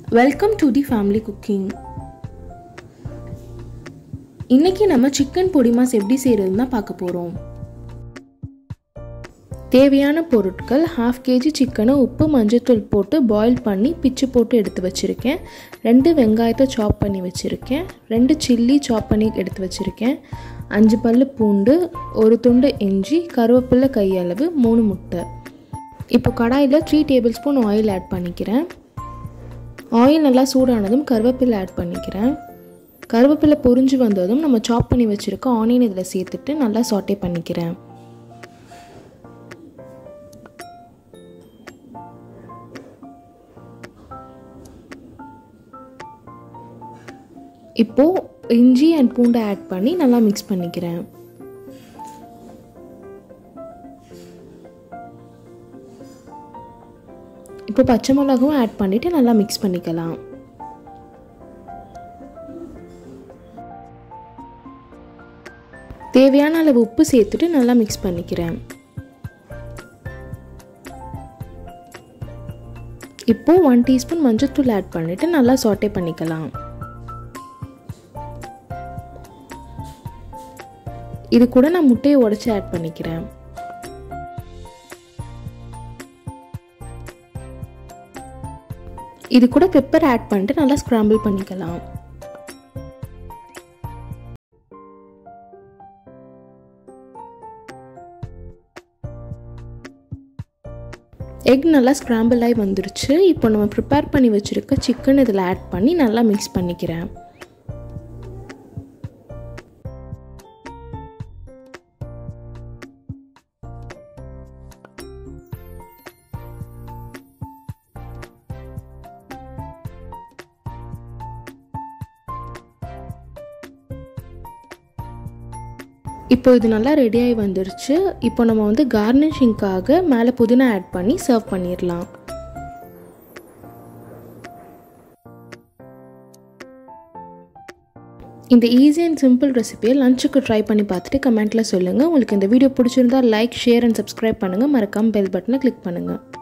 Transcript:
welcome to the family cooking இன்னைக்கு நம்ம chicken பொடி மாஸ் எப்படி செய்கிறதுன்னு தான் பார்க்க போகிறோம் தேவையான பொருட்கள் ஹாஃப் கேஜி சிக்கனை உப்பு மஞ்சத்தூள் போட்டு பாயில் பண்ணி பிச்சு போட்டு எடுத்து வச்சுருக்கேன் ரெண்டு வெங்காயத்தை சாப் பண்ணி வச்சுருக்கேன் ரெண்டு சில்லி சாப் பண்ணி எடுத்து வச்சுருக்கேன் அஞ்சு பல் பூண்டு ஒரு துண்டு இஞ்சி கருவேப்பிலை கையளவு மூணு முட்டை இப்போ கடாயில் three tablespoon oil add பண்ணிக்கிறேன் ஆயில் நல்லா சூடானதும் கருவேப்பிலை ஆட் பண்ணிக்கிறேன் கருவேப்பிலை பொரிஞ்சு வந்ததும் நம்ம சாப் பண்ணி வச்சுருக்க ஆனியன் இதில் சேர்த்துட்டு நல்லா சாட்டே பண்ணிக்கிறேன் இப்போது இஞ்சி அண்ட் பூண்டை ஆட் பண்ணி நல்லா மிக்ஸ் பண்ணிக்கிறேன் இப்போ பச்சை மிளகாவும் ஆட் பண்ணிவிட்டு நல்லா மிக்ஸ் பண்ணிக்கலாம் தேவையான அளவு உப்பு சேர்த்துட்டு நல்லா மிக்ஸ் பண்ணிக்கிறேன் இப்போது ஒன் டீஸ்பூன் மஞ்சத்தூள் ஆட் பண்ணிவிட்டு நல்லா சாட்டே பண்ணிக்கலாம் இது கூட நான் முட்டையை உடச்சி ஆட் பண்ணிக்கிறேன் இது கூட பெப்பர் ஆட் பண்ணிட்டு நல்லா ஸ்க்ராம்பிள் பண்ணிக்கலாம் எக் நல்லா ஸ்க்ராம்பிள் ஆகி வந்துருச்சு இப்போ நம்ம ப்ரிப்பேர் பண்ணி வச்சுருக்க சிக்கன் இதில் ஆட் பண்ணி நல்லா மிக்ஸ் பண்ணிக்கிறேன் இப்போ இது நல்லா ரெடியாகி வந்துருச்சு இப்போ நம்ம வந்து கார்னிஷிங்காக மேலே புதினா ஆட் பண்ணி சர்வ் பண்ணிடலாம் இந்த ஈஸி அண்ட் சிம்பிள் ரெசிபியை லஞ்சுக்கு ட்ரை பண்ணி பார்த்துட்டு கமெண்ட்டில் சொல்லுங்கள் உங்களுக்கு இந்த வீடியோ பிடிச்சிருந்தா லைக் ஷேர் அண்ட் சப்ஸ்கிரைப் பண்ணுங்கள் மறக்காமல் பெல் பட்டனை கிளிக் பண்ணுங்கள்